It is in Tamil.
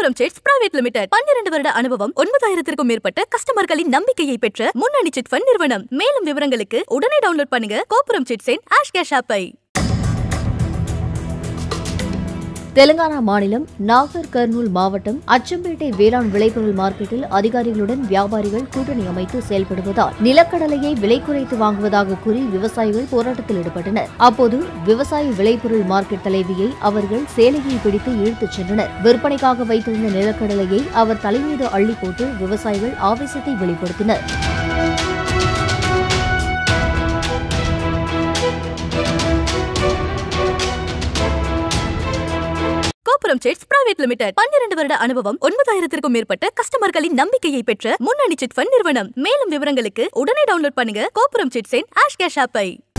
கோபுரம் சிட்ஸ் பிரைவேட் லிமிடெட் பன்னிரண்டு வருட அனுபவம் ஒன்பதாயிரத்திற்கும் மேற்பட்ட கஸ்டமர்களின் நம்பிக்கையை பெற்ற முன்னணி சிட் ஃபண்ட் நிறுவனம் மேலும் விவரங்களுக்கு உடனே டவுன்லோட் பண்ணுங்க கோபுரம் சிட்ஸின் ஆஷ் கேஷ் ஆப்பை தெலுங்கானா மாநிலம் நாகர் கர்னூல் மாவட்டம் அச்சம்பேட்டை வேளாண் விளைபொருள் மார்க்கெட்டில் அதிகாரிகளுடன் வியாபாரிகள் கூட்டணி அமைத்து செயல்படுவதால் நிலக்கடலையை விலை குறைத்து வாங்குவதாக கூறி விவசாயிகள் போராட்டத்தில் ஈடுபட்டனர் அப்போது விவசாய விளைபொருள் மார்க்கெட் தலைவியை அவர்கள் சேலையை பிடித்து இழுத்துச் சென்றனர் விற்பனைக்காக வைத்திருந்த நிலக்கடலையை அவர் தலைமீது அள்ளி போட்டு விவசாயிகள் ஆவேசத்தை வெளிப்படுத்தினர் கோபுரம் சிட்ஸ் பிரைவேட் லிமிடெட் பன்னிரண்டு வருட அனுபவம் ஒன்பதாயிரத்திற்கும் மேற்பட்ட கஸ்டமர்களின் நம்பிக்கையை பெற்ற முன்னணி சிட் ஃபண்ட் நிறுவனம் மேலும் விவரங்களுக்கு உடனே டவுன்லோட் பண்ணுங்க கோபுரம் சிட்ஸின் ஆஷ் கேஷ் ஆப்பை